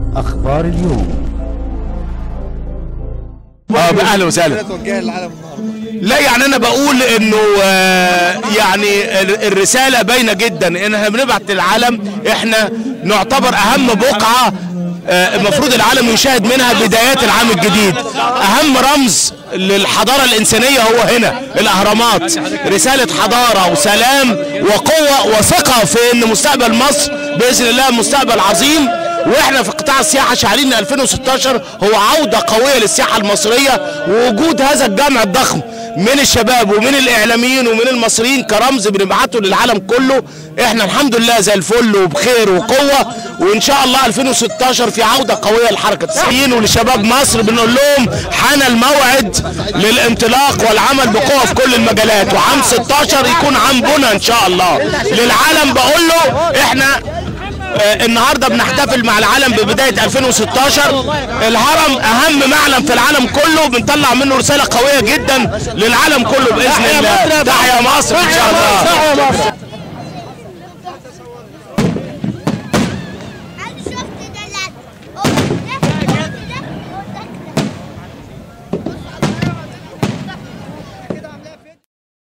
أخبار اليوم اه اهلا وسهلا توجه للعالم النهارده لا يعني انا بقول انه آه، يعني ال- الرساله باينه جدا ان احنا بنبعت للعالم احنا نعتبر اهم بقعه آه، المفروض العالم يشاهد منها بدايات العام الجديد اهم رمز للحضاره الانسانيه هو هنا الاهرامات رساله حضاره وسلام وقوه وثقه في ان مستقبل مصر باذن الله مستقبل عظيم واحنا في قطاع السياحه شاعرين ان 2016 هو عوده قويه للسياحه المصريه ووجود هذا الجمع الضخم من الشباب ومن الاعلاميين ومن المصريين كرمز بنبعته للعالم كله احنا الحمد لله زي الفل وبخير وقوه وان شاء الله 2016 في عوده قويه لحركه السياحيين ولشباب مصر بنقول لهم حان الموعد للانطلاق والعمل بقوه في كل المجالات وعام 16 يكون عام بنا ان شاء الله للعالم بقول له احنا آه، النهارده بنحتفل مع العالم ببدايه 2016 الهرم اهم معلم في العالم كله بنطلع منه رساله قويه جدا للعالم كله باذن الله تحيا مصر ان شاء الله